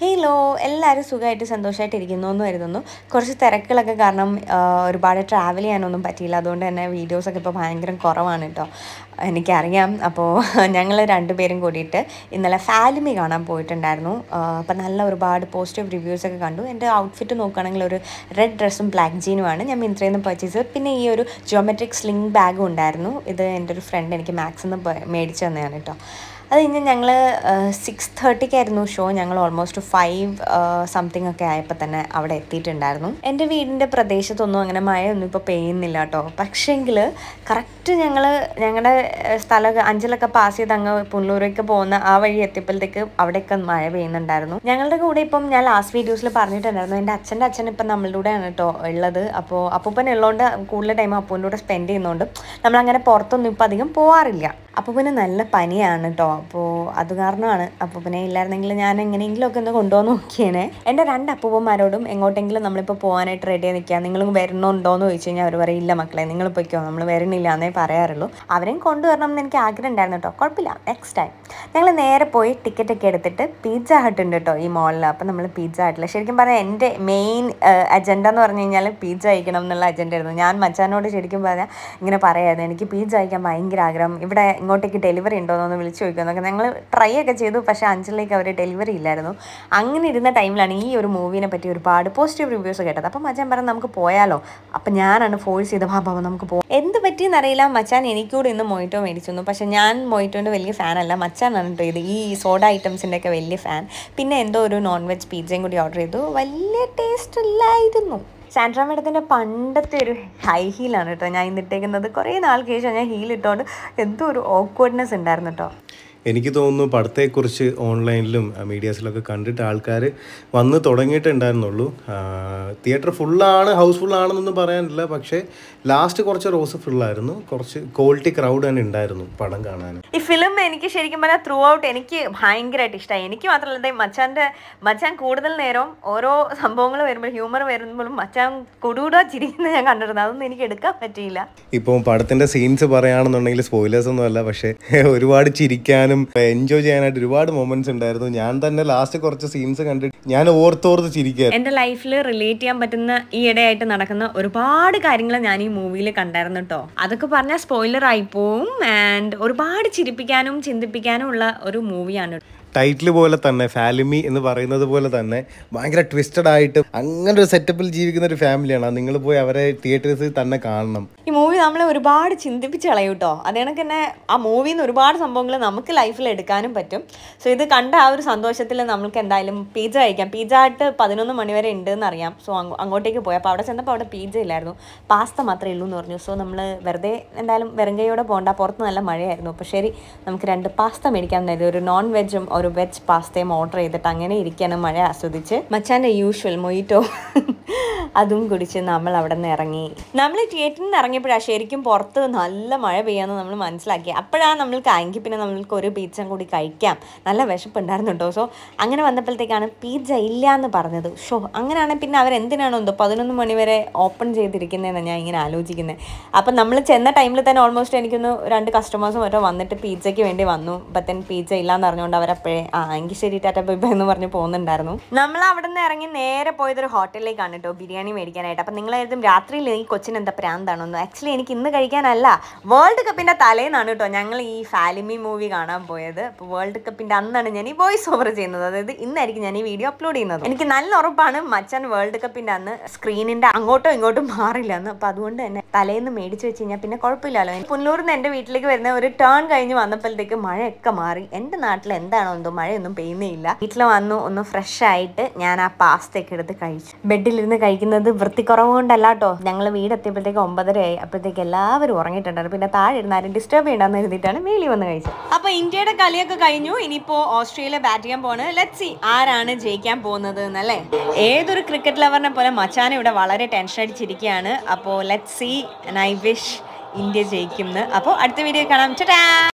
ഹേലോ എല്ലാവരും സുഖമായിട്ട് സന്തോഷമായിട്ട് ഇരിക്കുന്നു എന്ന് കരുതുന്നു കുറച്ച് തിരക്കുകളൊക്കെ കാരണം ആ, ഒരുപാട് ട്രാവൽ ചെയ്യാനൊന്നും പറ്റിയില്ല അതുകൊണ്ട് തന്നെ വീഡിയോസൊക്കെ ഇപ്പോൾ ഭയങ്കര കുറവാണ് കേട്ടോ എനിക്കറിയാം അപ്പോൾ ഞങ്ങൾ രണ്ടുപേരും കൂടിയിട്ട് ഇന്നലെ ഫാലിമി കാണാൻ പോയിട്ടുണ്ടായിരുന്നു അപ്പോൾ നല്ല ഒരുപാട് പോസിറ്റീവ് റിവ്യൂസൊക്കെ കണ്ടു എൻ്റെ ഔട്ട്ഫിറ്റ് നോക്കുകയാണെങ്കിൽ ഒരു റെഡ് ഡ്രസ്സും ബ്ലാക്ക് ജീനുമാണ് ഞാൻ മിന്ത്രയിൽ നിന്ന് പർച്ചേസ് ചെയ്തത് പിന്നെ ഈ ഒരു ജോമെട്രിക് സ്ലിംഗ് ബാഗും ഉണ്ടായിരുന്നു ഇത് എൻ്റെ ഒരു ഫ്രണ്ട് എനിക്ക് മാക്സിൽ നിന്ന് മേടിച്ച് തന്നെയാണ് കേട്ടോ അത് കഴിഞ്ഞ് ഞങ്ങൾ സിക്സ് തേർട്ടിക്കായിരുന്നു ഷോ ഞങ്ങൾ ഓൾമോസ്റ്റ് ഫൈവ് സംതിങ് ഒക്കെ ആയപ്പോൾ തന്നെ അവിടെ എത്തിയിട്ടുണ്ടായിരുന്നു എൻ്റെ വീടിൻ്റെ പ്രദേശത്തൊന്നും അങ്ങനെ മഴയൊന്നും ഇപ്പോൾ പെയ്യുന്നില്ല കേട്ടോ പക്ഷേങ്കിൽ കറക്റ്റ് ഞങ്ങൾ ഞങ്ങളുടെ സ്ഥലമൊക്കെ അഞ്ചലൊക്കെ പാസ് ചെയ്ത് അങ്ങ് പുല്ലൂരേക്ക് പോകുന്ന ആ വഴി എത്തിയപ്പോഴത്തേക്ക് അവിടെയൊക്കെ മഴ പെയ്യുന്നുണ്ടായിരുന്നു ഞങ്ങളുടെ കൂടെ ഇപ്പം ഞാൻ ലാസ്റ്റ് വീഡിയോസിൽ പറഞ്ഞിട്ടുണ്ടായിരുന്നു എൻ്റെ അച്ഛൻ്റെ അച്ഛൻ ഇപ്പം നമ്മളുടെ കൂടെയാണ് കേട്ടോ ഉള്ളത് അപ്പോൾ അപ്പൂപ്പൻ ഉള്ളതുകൊണ്ട് കൂടുതൽ ടൈം അപ്പൂൻ്റെ കൂടെ സ്പെൻഡ് ചെയ്യുന്നതുകൊണ്ട് നമ്മളങ്ങനെ പുറത്തൊന്നും ഇപ്പം അധികം പോവാറില്ല അപ്പൂപ്പന് നല്ല പനിയാണ് കേട്ടോ അപ്പോൾ അത് കാരണമാണ് അപ്പൂപ്പനെ ഇല്ലായിരുന്നെങ്കിൽ ഞാൻ എങ്ങനെയെങ്കിലും ഒക്കെ ഒന്ന് കൊണ്ടുവന്ന് നോക്കിയേനെ എൻ്റെ രണ്ട് അപ്പൂപ്പന്മാരോടും എങ്ങോട്ടെങ്കിലും നമ്മളിപ്പോൾ പോകാനായിട്ട് റെഡി ആയി നിൽക്കുക നിങ്ങൾ വരണുണ്ടോ എന്ന് ചോദിച്ചു കഴിഞ്ഞാൽ അവർ പറയും ഇല്ല മക്കളെ നിങ്ങൾ പൊയ്ക്കോ നമ്മൾ വരണില്ല എന്നേ പറയാറുള്ളൂ അവരെയും കൊണ്ടുവരണം എന്ന് എനിക്ക് ആഗ്രഹം ഉണ്ടായിരുന്നു കേട്ടോ കുഴപ്പമില്ല നെക്സ്റ്റ് ടൈം ഞങ്ങൾ നേരെ പോയി ടിക്കറ്റ് ഒക്കെ എടുത്തിട്ട് പിസ്സ ഹട്ട് ഉണ്ട് കേട്ടോ ഈ മോളിൽ അപ്പം നമ്മൾ പിസ്സ ഹട്ടിൽ ശരിക്കും പറഞ്ഞാൽ എൻ്റെ മെയിൻ അജണ്ട എന്ന് പറഞ്ഞു കഴിഞ്ഞാൽ പിസ്സ കഴിക്കണം എന്നുള്ള അജണ്ട ആയിരുന്നു ഞാൻ മച്ചാനോട് ശരിക്കും പറഞ്ഞാൽ ഇങ്ങനെ പറയായിരുന്നു എനിക്ക് പിസ്സ കഴിക്കാൻ ഭയങ്കര ആഗ്രഹം ഇവിടെ ഇങ്ങോട്ടേക്ക് ഡെലിവറി ഉണ്ടോ എന്നൊന്ന് വിളിച്ച് ചോദിക്കുന്നതൊക്കെ ഞങ്ങൾ ട്രൈ ഒക്കെ ചെയ്തു പക്ഷേ അഞ്ചലിലേക്ക് അവർ ഡെലിവറി ഇല്ലായിരുന്നു അങ്ങനെ ഇരുന്ന ടൈമിലാണ് ഈ ഒരു മൂവിനെ പറ്റി ഒരുപാട് പോസിറ്റീവ് റിവ്യൂസ് കേട്ടത് അപ്പം മച്ചാൻ പറഞ്ഞു നമുക്ക് പോയാലോ അപ്പം ഞാനാണ് ഫോഴ്സ് ചെയ്ത് ബാബ നമുക്ക് പോകാം എന്ത് പറ്റിയെന്ന് അറിയില്ല മച്ചാൻ എനിക്കൂടെ ഇന്ന് മൊയ്റ്റോ മേടിച്ചു പക്ഷെ ഞാൻ മൊയ്റ്റോൻ്റെ വലിയ ഫാനല്ല മച്ചാനാണ് കേട്ടോ ഇത് ഈ സോഡ ഐറ്റംസിൻ്റെ ഒക്കെ വലിയ ഫാൻ പിന്നെ എന്തോ ഒരു നോൺ വെജ് പിzzയും കൂടി ഓർഡർ ചെയ്തു വലിയ ടേസ്റ്റ് ഇല്ലായിരുന്നു സാൻഡ്ര മേഡത്തിൻ്റെ പണ്ടത്തെ ഒരു ഹൈ ഹീലാണ് കേട്ടോ ഞാൻ ഇന്നിട്ടേക്കുന്നത് കുറേ നാൾക്ക് ശേഷം ഞാൻ ഹീൽ ഇട്ടുകൊണ്ട് എന്തോ ഒരു ഓക്വേർഡ്നെസ് ഉണ്ടായിരുന്നു കേട്ടോ എനിക്ക് തോന്നുന്നു പടത്തെക്കുറിച്ച് ഓൺലൈനിലും മീഡിയാസിലൊക്കെ കണ്ടിട്ട് ആൾക്കാർ വന്ന് തുടങ്ങിയിട്ടുണ്ടായിരുന്നുള്ളൂ തിയേറ്റർ ഫുള്ളാണ് ഹൗസ് ഫുള്ളാണെന്നൊന്നും പറയാനില്ല പക്ഷേ ലാസ്റ്റ് കുറച്ച് റോസ് ഫുള്ളായിരുന്നു കുറച്ച് ക്വാളിറ്റി ക്രൗഡ് തന്നെ ഉണ്ടായിരുന്നു പടം കാണാൻ ഈ ഫിലിം എനിക്ക് ശരിക്കും പറഞ്ഞാൽ ത്രൂ ഔട്ട് എനിക്ക് ഭയങ്കരമായിട്ട് ഇഷ്ടമായി എനിക്ക് മാത്രമല്ല ദേ മച്ചാൻ്റെ മച്ചാൻ കൂടുതൽ നേരം ഓരോ സംഭവങ്ങൾ വരുമ്പോൾ ഹ്യൂമർ വരുമ്പോഴും മച്ചാൻ കുടൂടാ ചിരിക്കുന്നത് ഞാൻ കണ്ടിരുന്നു അതൊന്നും എനിക്ക് എടുക്കാൻ പറ്റിയില്ല ഇപ്പോൾ പടത്തിൻ്റെ സീൻസ് പറയുകയാണെന്നുണ്ടെങ്കിൽ സ്പോയിലേഴ്സ് ഒന്നും അല്ല പക്ഷേ ഒരുപാട് ചിരിക്കാനും എൻജോയ് ചെയ്യാനായിട്ട് ഒരുപാട് മൊമെന്റ്സ് ഉണ്ടായിരുന്നു ഞാൻ തന്നെ ലാസ്റ്റ് കുറച്ച് സീൻസ് കണ്ടിട്ട് ഞാൻ ഓർത്തോർത്ത് ചിരിക്കുക എൻ്റെ ലൈഫിൽ റിലേറ്റ് ചെയ്യാൻ പറ്റുന്ന ഈ ഇടയായിട്ട് നടക്കുന്ന ഒരുപാട് കാര്യങ്ങൾ ഞാൻ ഈ മൂവിയിൽ കണ്ടായിരുന്നു കേട്ടോ അതൊക്കെ പറഞ്ഞാൽ സ്പോയിലർ ആയി പോവും ആൻഡ് ഒരുപാട് ചിരിപ്പിക്കാനും ചിന്തിപ്പിക്കാനും ഉള്ള ഒരു മൂവിയാണ് ടൈറ്റിൽ പോലെ തന്നെ ഫാലിമി എന്ന് പറയുന്നത് പോലെ തന്നെ ഭയങ്കര ട്വിസ്റ്റഡ് ആയിട്ട് അങ്ങനെ ഒരു സെറ്റപ്പിൽ ജീവിക്കുന്ന ഒരു ഫാമിലിയാണ് നിങ്ങൾ പോയി അവരെ തിയേറ്റേഴ്സിൽ തന്നെ കാണണം ഈ മൂവി നമ്മളെ ഒരുപാട് ചിന്തിപ്പിച്ച് കളയും കേട്ടോ അത് കണക്ക് തന്നെ ആ മൂവിയിൽ നിന്ന് ഒരുപാട് സംഭവങ്ങൾ നമുക്ക് ലൈഫിൽ എടുക്കാനും പറ്റും സോ ഇത് കണ്ട ആ ഒരു സന്തോഷത്തിൽ നമുക്ക് എന്തായാലും പിസ്സ കഴിക്കാം പിസ്സ ആയിട്ട് പതിനൊന്ന് മണി വരെ ഉണ്ട് എന്നറിയാം സോ അങ്ങോട്ടേക്ക് പോയി അപ്പോൾ അവിടെ ചെന്നപ്പോൾ അവിടെ പിസ്സ ഇല്ലായിരുന്നു പാസ്ത മാത്രമേ ഉള്ളൂ എന്ന് പറഞ്ഞു സോ നമ്മൾ വെറുതെ എന്തായാലും വെറുങ്കയോടെ പോകണ്ട പുറത്ത് നല്ല മഴയായിരുന്നു അപ്പോൾ ശരി നമുക്ക് രണ്ട് പാസ്ത മേടിക്കാൻ കരുതി ഒരു നോൺ വെജും ഒരു വെജ് പാസ്തയും ഓർഡർ ചെയ്തിട്ട് അങ്ങനെ ഇരിക്കാനും മഴ ആസ്വദിച്ച് മച്ചാൻ്റെ യൂഷ്വൽ മൊയ്റ്റോ അതും കുടിച്ച് നമ്മൾ അവിടെ നിന്ന് ഇറങ്ങി നമ്മൾ തിയേറ്ററിൽ നിന്ന് ഇറങ്ങിയപ്പോഴാണ് ശരിക്കും പുറത്ത് നല്ല മഴ പെയ്യാന്ന് നമ്മൾ മനസ്സിലാക്കി അപ്പോഴാണ് നമ്മൾ കായെങ്കിൽ പിന്നെ നമ്മൾക്ക് ഒരു പിzzയും കൂടി കഴിക്കാം നല്ല വിശപ്പുണ്ടായിരുന്നു കേട്ടോ സോ അങ്ങനെ വന്നപ്പോഴത്തേക്കാണ് പിസ്സ ഇല്ല എന്ന് പറഞ്ഞത് ഷോ അങ്ങനെയാണെങ്കിൽ പിന്നെ അവരെന്തിനാണോ എന്തോ പതിനൊന്ന് മണി വരെ ഓപ്പൺ ചെയ്തിരിക്കുന്നതെന്ന് ഞാൻ ഇങ്ങനെ ആലോചിക്കുന്നത് അപ്പം നമ്മൾ ചെന്ന ടൈമിൽ തന്നെ ഓൾമോസ്റ്റ് എനിക്കൊന്ന് രണ്ട് കസ്റ്റമേഴ്സ് മറ്റോ വന്നിട്ട് പിzzയ്ക്ക് വേണ്ടി വന്നു ബത്തൻ പിസ്സ ഇല്ലാന്ന് അറിഞ്ഞുകൊണ്ട് അവരപ്പോഴേ ആ എങ്കിൽ ശരി ടാറ്റ ബൈ ബൈ എന്ന് പറഞ്ഞ് പോകുന്നുണ്ടായിരുന്നു നമ്മൾ അവിടെ നിന്ന് ഇറങ്ങി നേരെ പോയത് ഒരു ഹോട്ടലിലേക്കാണ് കേട്ടോ ബിരിയാണി മേടിക്കാനായിട്ട് അപ്പം നിങ്ങളായിരുന്നു രാത്രിയിൽ ഈ കൊച്ചിന് എന്താ പ്രാന്താണെന്ന് ആക്ച്വലി എനിക്ക് ഇന്ന് കഴിക്കാനല്ല വേൾഡ് കപ്പിൻ്റെ തലേന്നാണ് കേട്ടോ ഞങ്ങൾ ഈ ഫാലിമി മൂവി കാണാൻ പോയത് അപ്പോൾ വേൾഡ് കപ്പിൻ്റെ അന്നാണ് ഞാൻ ഈ വോയിസ് ഓവർ ചെയ്യുന്നത് അതായത് ഇന്നായിരിക്കും ഞാൻ ഈ വീഡിയോ അപ്ലോഡ് ചെയ്യുന്നത് എനിക്ക് നല്ല ഉറപ്പാണ് മച്ചാൻ വേൾഡ് കപ്പിൻ്റെ അന്ന് സ്ക്രീനിൻ്റെ അങ്ങോട്ടോ ഇങ്ങോട്ടും മാറില്ല എന്ന് അപ്പോൾ അതുകൊണ്ട് തന്നെ തലേന്ന് മേടിച്ച് വെച്ച് കഴിഞ്ഞാൽ പിന്നെ കുഴപ്പമില്ലല്ലോ പുല്ലൂരിൽ നിന്ന് എൻ്റെ വീട്ടിലേക്ക് വരുന്ന ഒരു ടേൺ കഴിഞ്ഞ് വന്നപ്പോഴത്തേക്ക് മഴയൊക്കെ മാറി എൻ്റെ നാട്ടിൽ എന്താണോ എന്തോ മഴയൊന്നും പെയ്യുന്നേ ഇല്ല വീട്ടിൽ വന്നു ഒന്ന് ഫ്രഷ് ആയിട്ട് ഞാൻ ആ പാസ്തയൊക്കെ എടുത്ത് കഴിച്ചു ബെഡിലിരുന്ന് കഴിക്കുന്നത് വൃത്തിക്കുറവ് കൊണ്ടല്ല കേട്ടോ ഞങ്ങൾ വീടെത്തിയപ്പോഴത്തേക്ക് ഒമ്പതരയായി അപ്പോഴത്തേക്ക് എല്ലാവരും ഉറങ്ങിയിട്ടുണ്ടായിരുന്നു പിന്നെ താഴെ ഇരുന്ന് ആരും ഡിസ്റ്റർബ് ചെയ്യണ്ടെന്ന് എഴുതിയിട്ടാണ് മേളി വന്ന് കഴിച്ചത് അപ്പൊ ഇന്ത്യയുടെ കളിയൊക്കെ കഴിഞ്ഞു ഇനിയിപ്പോ ഓസ്ട്രേലിയ ബാറ്റ് ചെയ്യാൻ പോണ് ലെറ്റ് സി ആരാണ് ജയിക്കാൻ പോകുന്നത് എന്നല്ലേ ഏതൊരു ക്രിക്കറ്റ് ലവറിനെ പോലെ മച്ചാൻ ഇവിടെ വളരെ ടെൻഷൻ അടിച്ചിരിക്കുകയാണ് അപ്പോൾ let see I wish India ജയിക്കും അപ്പോൾ അടുത്ത വീഡിയോ കാണാം ചേട്ടാ